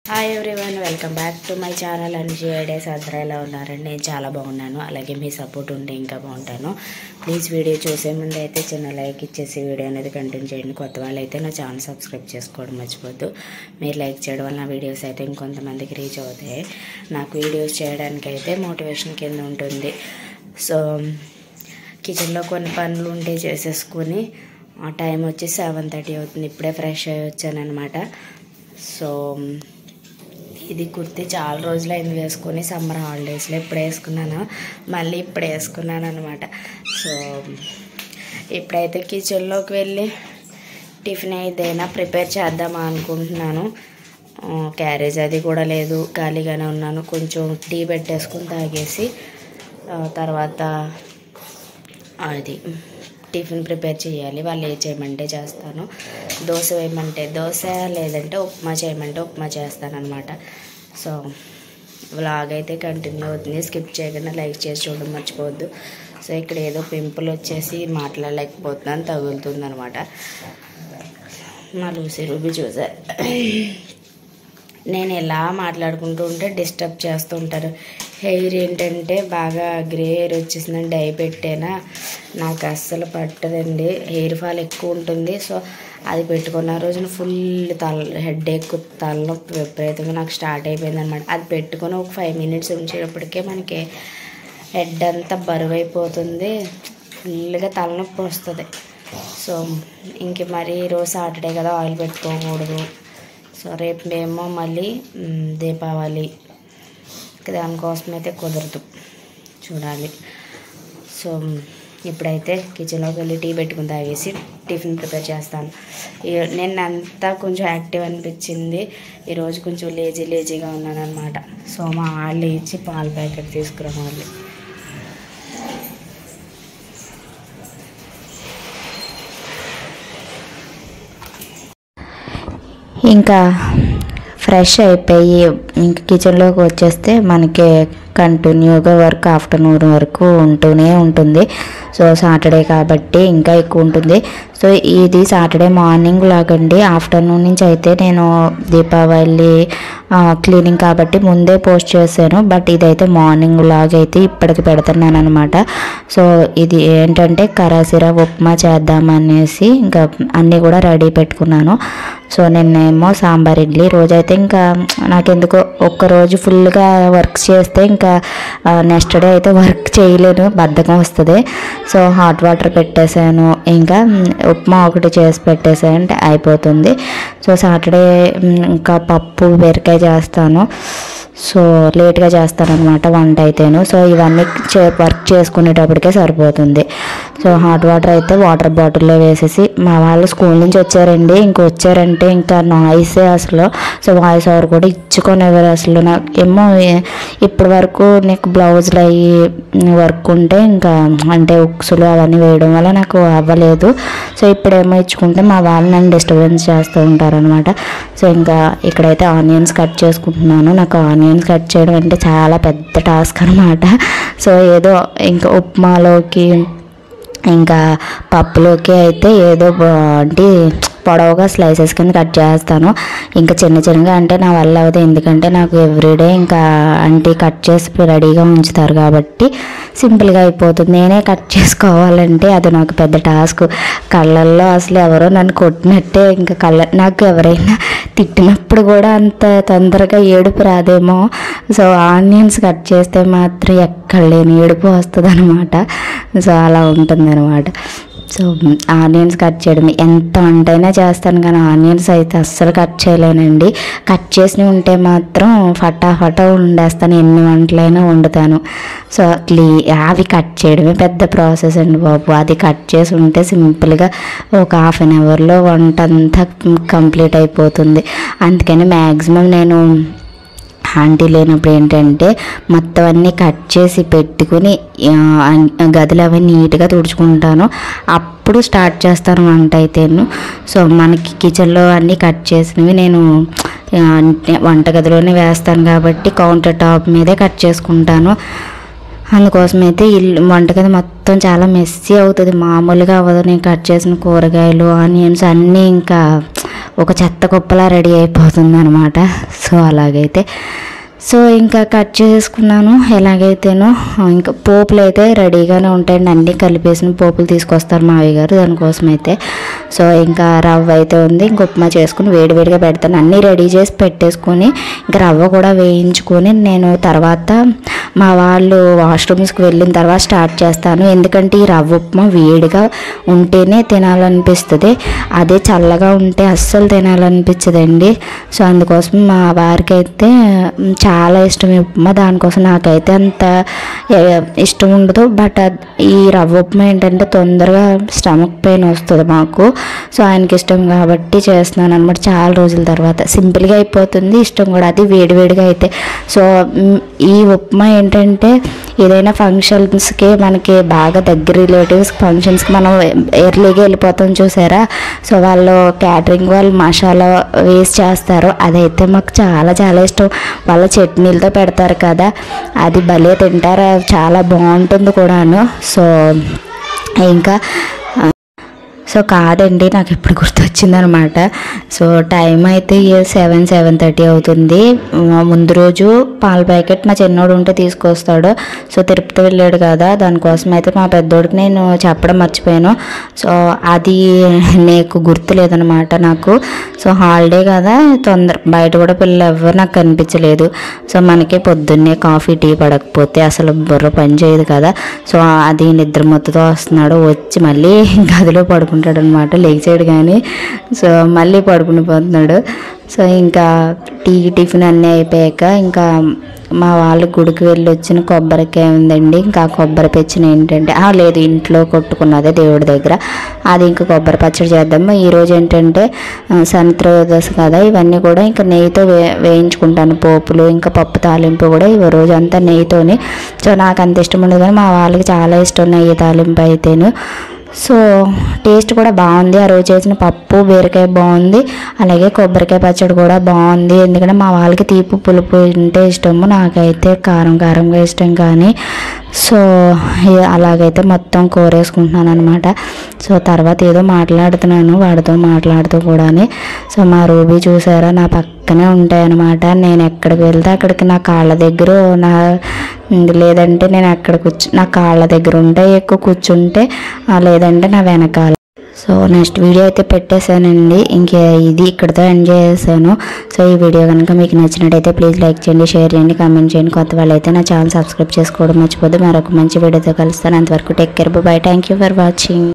hi everyone welcome back to my channel and ideas అందరూ ఎలా ఉన్నారండి నేను చాలా బాగున్నాను అలాగే మీ సపోర్ట్ ఉంటే ఇంకా బాగుంటాను ప్లీజ్ వీడియో చూసే ముందు అయితే చిన్న లైక్ ఇచ్చేసి వీడియో అనేది కంటిన్యూ చేయండి కొత్త వాళ్ళు అయితే నా ఛానల్ సబ్స్క్రైబ్ చేసుకోవడం మర్చిపోద్దు మీరు లైక్ చేయడం వల్ల నా వీడియోస్ అయితే ఇంకొంతమందికి రీచ్ అవుతాయి నాకు వీడియోస్ చేయడానికి అయితే మోటివేషన్ కింద ఉంటుంది సో కిచెన్లో కొన్ని పనులు ఉంటే చేసేసుకొని ఆ టైం వచ్చి సెవెన్ థర్టీ అవుతుంది ఇప్పుడే ఫ్రెష్ అయ్యి వచ్చానమాట సో ఇది కుర్తి చాలా రోజులైంది వేసుకొని సమ్మర్ హాలిడేస్లో ఇప్పుడు వేసుకున్నాను మళ్ళీ ఇప్పుడు వేసుకున్నాను అనమాట సో ఇప్పుడైతే కిచెన్లోకి వెళ్ళి టిఫిన్ ఏదైనా ప్రిపేర్ చేద్దామా అనుకుంటున్నాను ఆ, క్యారేజ్ అది కూడా లేదు ఖాళీగానే ఉన్నాను కొంచెం టీ పెట్టేసుకుని తాగేసి ఆ, తర్వాత అది టిఫిన్ ప్రిపేర్ చేయాలి వాళ్ళు ఏ చేయమంటే చేస్తాను దోశ వేయమంటే దోశ లేదంటే ఉప్మా చేయమంటే ఉప్మా చేస్తాను అనమాట సో వ్లాగ్ అయితే కంటిన్యూ అవుతుంది స్కిప్ చేయకుండా లైక్ చేసి చూడడం మర్చిపోవద్దు సో ఇక్కడ ఏదో పింపుల్ వచ్చేసి మాట్లాడలేకపోతున్నాను తగులుతుంది అనమాట మా లూసి రూబీ చూసా నేను ఎలా మాట్లాడుకుంటూ ఉంటే డిస్టర్బ్ చేస్తూ ఉంటారు హెయిర్ ఏంటంటే బాగా గ్రే హెయిర్ వచ్చేసిందండి డై పెట్టేనా నాకు అస్సలు పట్టదండి హెయిర్ ఫాల్ ఎక్కువ ఉంటుంది సో అది పెట్టుకున్న రోజున ఫుల్ తల హెడ్ ఎక్కువ తలనొప్పి విపరీతంగా నాకు స్టార్ట్ అయిపోయింది అనమాట అది పెట్టుకొని ఒక ఫైవ్ మినిట్స్ ఉంచేటప్పటికే మనకి హెడ్ అంతా బరువు అయిపోతుంది ఫుల్గా తలనొప్పి వస్తుంది సో ఇంక మరి ఈరోజు సాటర్డే కదా ఆయిల్ పెట్టుకోకూడదు సో రేపు మేము మళ్ళీ మ్, దీపావళి ఇక దానికోసం అయితే కుదరదు చూడాలి సో మ్, ఇప్పుడైతే కిచెన్లోకి వెళ్ళి టీ పెట్టుకుని తాగేసి టిఫిన్ ప్రిపేర్ చేస్తాను ఈ- నిన్న అంతా కొంచెం యాక్టివ్ అనిపించింది ఈరోజు కొంచెం లేజీ లేజీగా ఉన్నాను అనమాట సో మా వాళ్ళు ఇచ్చి పాల ప్యాకెట్ తీసుకురావాలి ఇంకా ఫ్రెష్ అయిపోయి ఇంక కిచెన్లోకి వచ్చేస్తే మనకి కంటిన్యూగా వర్క్ ఆఫ్టర్నూన్ వరకు ఉంటూనే ఉంటుంది సో సాటర్డే కాబట్టి ఇంకా ఎక్కువ ఉంటుంది సో ఇది సాటర్డే మార్నింగ్ లాగండి ఆఫ్టర్నూన్ నుంచి అయితే నేను దీపావళి క్లీనింగ్ కాబట్టి ముందే పోస్ట్ చేశాను బట్ ఇదైతే మార్నింగ్ లాగైతే ఇప్పటికి పెడుతున్నాను అనమాట సో ఇది ఏంటంటే కరాసిరా ఉప్మా చేద్దామనేసి ఇంకా అన్నీ కూడా రెడీ పెట్టుకున్నాను సో నిన్నేమో సాంబార్ ఇడ్లీ రోజైతే ఇంకా నాకెందుకో ఒక్కరోజు ఫుల్గా వర్క్ చేస్తే ఇంకా నెక్స్ట్ డే అయితే వర్క్ చేయలేను బద్ధకం వస్తుంది సో హాట్ వాటర్ పెట్టేశాను ఇంకా మ్, ఉప్మా ఒకటి చేసి పెట్టేసానంటే అయిపోతుంది సో సాటర్డే మ్, ఇంకా పప్పు బీరకాయ చేస్తాను సో లేట్గా చేస్తానన్నమాట వంట అయితేను సో ఇవన్నీ చే వర్క్ చేసుకునేటప్పటికే సరిపోతుంది సో హాట్ వాటర్ అయితే వాటర్ బాటిల్లో వేసేసి మా వాళ్ళు స్కూల్ నుంచి వచ్చారండి ఇంక వచ్చారంటే ఇంకా నాయిసే అసలు సో వాయిస్ ఓవర్ కూడా ఇచ్చుకునేవారు అసలు నాకు ఏమో ఏ- ఇప్పటి వరకు నీకు బ్లౌజులు అయ్యి వర్క్ ఉంటే ఇంకా అంటే ఉక్సులు అవన్నీ వేయడం వల్ల నాకు అవ్వలేదు సో ఇప్పుడేమో ఇచ్చుకుంటే మా వాళ్ళు నన్ను డిస్టర్బెన్స్ చేస్తూ ఉంటారనమాట సో ఇంకా ఇక్కడైతే ఆనియన్స్ కట్ చేసుకుంటున్నాను నాకు ఆనియన్స్ కట్ చేయడం అంటే చాలా పెద్ద టాస్క్ అనమాట సో ఏదో ఇంకా ఉప్మాలోకి ఇంకా పప్పులోకి అయితే ఏదో బా- అంటే పొడవుగా స్లైసెస్ కింద కట్ చేస్తాను ఇంకా చిన్న చిన్నగా అంటే నా వల్ల అవుతుంది ఎందుకంటే నాకు ఎవ్రీడే ఇంకా అంటే కట్ చేసి రెడీగా ఉంచుతారు కాబట్టి సింపుల్గా అయిపోతుంది నేనే కట్ చేసుకోవాలంటే అది నాకు పెద్ద టాస్క్ కళ్ళల్లో అసలు ఎవరో నన్ను కొట్టినట్టే ఇంకా కళ్ళ నాకు ఎవరైనా తిట్టినప్పుడు కూడా అంత తొందరగా ఏడుపు రాదేమో సో ఆనియన్స్ కట్ చేస్తే మాత్రం ఎక్కడ లేని ఏడుపు వస్తుంది అనమాట సో అలా ఉంటుంది అనమాట సో ఆనియన్స్ కట్ చేయడం ఎంత వంటైనా చేస్తాను కానీ ఆనియన్స్ అయితే అస్సలు కట్ చేయలేనండి కట్ చేసి ఉంటే మాత్రం ఫటాఫటా వండేస్తాను ఎన్ని వంటలైనా వండుతాను సో క్లీ అవి కట్ చేయడమే పెద్ద ప్రాసెస్ అండి బాబు అది కట్ చేసి ఉంటే సింపుల్గా ఒక హాఫ్ అన్ అవర్లో వంట అంతా కంప్లీట్ అయిపోతుంది అందుకని మ్యాక్సిమం నేను ఆంటీ లేనప్పుడు ఏంటంటే మొత్తం అన్నీ కట్ చేసి పెట్టుకుని ఆ, అన్- గదిలో అవి నీట్గా తుడుచుకుంటాను అప్పుడు స్టార్ట్ చేస్తాను వంట అయితేను సో మనకి కిచెన్లో అన్నీ కట్ చేసినవి నేను ఆ, అంటే వంటగదిలోనే వేస్తాను కాబట్టి కౌంటర్ టాప్ మీదే కట్ చేసుకుంటాను అందుకోసం అయితే ఇల్లు వంటగది మొత్తం చాలా మెస్సీ అవుతుంది మామూలుగా అవ్వదు నేను కట్ చేసిన కూరగాయలు ఆనియన్స్ అన్నీ ఇంకా ఒక చెత్త కుప్పలా రెడీ అయిపోతుంది అనమాట సో అలాగైతే సో ఇంకా కట్ చేసుకున్నాను ఎలాగైతేనో ఇంకా పోపులు అయితే రెడీగానే ఉంటాయండి అన్నీ కలిపేసిన పోపులు తీసుకొస్తారు మావయ్య గారు దానికోసం అయితే సో ఇంకా రవ్వ అయితే ఉంది ఇంక ఉప్మా చేసుకుని వేడివేడిగా పెడతాను అన్నీ రెడీ చేసి పెట్టేసుకొని ఇంకా రవ్వ కూడా వేయించుకొని నేను తర్వాత మా వాళ్ళు వాష్రూమ్స్కి వెళ్ళిన తర్వాత స్టార్ట్ చేస్తాను ఎందుకంటే ఈ రవ్వ ఉప్మా వేడిగా ఉంటేనే తినాలనిపిస్తుంది అదే చల్లగా ఉంటే అస్సలు తినాలనిపించదండి సో అందుకోసం మా వారికి అయితే చాలా ఇష్టం ఈ ఉప్మా దానికోసం నాకైతే అంత ఏ, ఇష్టం ఉండదు బట్ అద్- ఈ రవ్వ ఉప్మా ఏంటంటే తొందరగా స్టమక్ పెయిన్ వస్తుంది మాకు సో ఆయనకి ఇష్టం కాబట్టి చేస్తున్నాను అనమాట చాలా రోజుల తర్వాత సింపుల్గా అయిపోతుంది ఇష్టం కూడా అది వేడివేడిగా అయితే సో మ్, ఈ ఉప్మా ఏంటంటే ఏదైనా ఫంక్షన్స్కి మనకి బాగా దగ్గర రిలేటివ్స్ ఫంక్షన్స్కి మనం ఎర్లీగా వెళ్ళిపోతాం చూసారా సో వాళ్ళు క్యాటరింగ్ వాళ్ళు మసాలా వేసి చేస్తారు అదైతే మాకు చాలా చాలా ఇష్టం వాళ్ళ చట్నీలతో పెడతారు కదా అది భలే తింటారు చాలా బాగుంటుంది కూడాను సో ఇంకా సో కాదండి నాకు ఇప్పుడు గుర్తొచ్చిందనమాట సో టైం అయితే సెవెన్ సెవెన్ థర్టీ అవుతుంది ఆ, ముందు రోజు పాల ప్యాకెట్ మా చిన్నోడు ఉంటే తీసుకొస్తాడు సో తిరుపతి వెళ్ళాడు కదా దానికోసం అయితే మా పెద్దోడికి నేను చెప్పడం మర్చిపోయాను సో అది నీకు గుర్తులేదనమాట నాకు సో హాలిడే కదా తొందర బయట కూడా పిల్లలు ఎవరు నాకు కనిపించలేదు సో మనకి పొద్దున్నే కాఫీ టీ పడకపోతే అసలు బుర్ర పని చేయదు కదా సో అది నిద్ర మొత్తతో వస్తున్నాడు వచ్చి మళ్ళీ గదిలో పడుకుంటాడు అనమాట లేచాడు కానీ సో మళ్ళీ పడుకుని పోతున్నాడు సో ఇంకా టీ టిఫిన్ అన్నీ అయిపోయాక ఇంకా మా వాళ్ళు గుడికి వెళ్ళి వచ్చిన కొబ్బరికాయ ఉందండి ఇంకా ఆ కొబ్బరి పెచ్చిన ఏంటంటే ఆ, లేదు ఇంట్లో కొట్టుకున్నదే దేవుడి దగ్గర అది ఇంకా కొబ్బరి పచ్చడి చేద్దాము ఈరోజు ఏంటంటే ఆ, శనిత్రయోదశి కదా ఇవన్నీ కూడా ఇంకా నెయ్యితో వే వేయించుకుంటాను పోపులు ఇంకా పప్పు తాలింపు కూడా ఈ రోజు అంతా నెయ్యితోని సో నాకు అంత ఇష్టం ఉండదు కానీ మా వాళ్ళకి చాలా ఇష్టం నెయ్యి తాలింపు అయితేను సో టేస్ట్ కూడా బాగుంది ఆ రోజు చేసిన పప్పు బీరకాయ బాగుంది అలాగే కొబ్బరికాయ పచ్చడి కూడా బాగుంది ఎందుకంటే మా వాళ్ళకి తీపి పులుపు ఉంటే ఇష్టము నాకైతే కారం కారంగా ఇష్టం కానీ సో ఇ- అలాగైతే మొత్తం కూరేసుకుంటున్నాను అనమాట సో తర్వాత ఏదో మాట్లాడుతున్నాను వాడితో మాట్లాడుతూ కూడాని సో మా రూబీ చూసారా నా పక్కనే ఉంటాయన్నమాట నేను ఎక్కడికి వెళ్తే అక్కడికి నా కాళ్ళ దగ్గర నా లేదంటే నేను ఎక్కడ కూర్చు నా కాళ్ళ దగ్గర ఉంటే ఎక్కువ కూర్చుంటే ఆ, లేదంటే నా వెనకాల సో నెక్స్ట్ వీడియో అయితే పెట్టేశానండి ఇంకే ఇది ఇక్కడితో ఎంజాయ్ చేశాను సో ఈ వీడియో కనుక మీకు నచ్చినట్టయితే ప్లీజ్ లైక్ చేయండి షేర్ చేయండి కామెంట్ చేయండి కొత్త వాళ్ళైతే నా ఛానల్ సబ్స్క్రైబ్ చేసుకోవడం మర్చిపోద్దు మరొక మంచి వీడియోతో కలుస్తాను అంతవరకు take care bye thank you for watching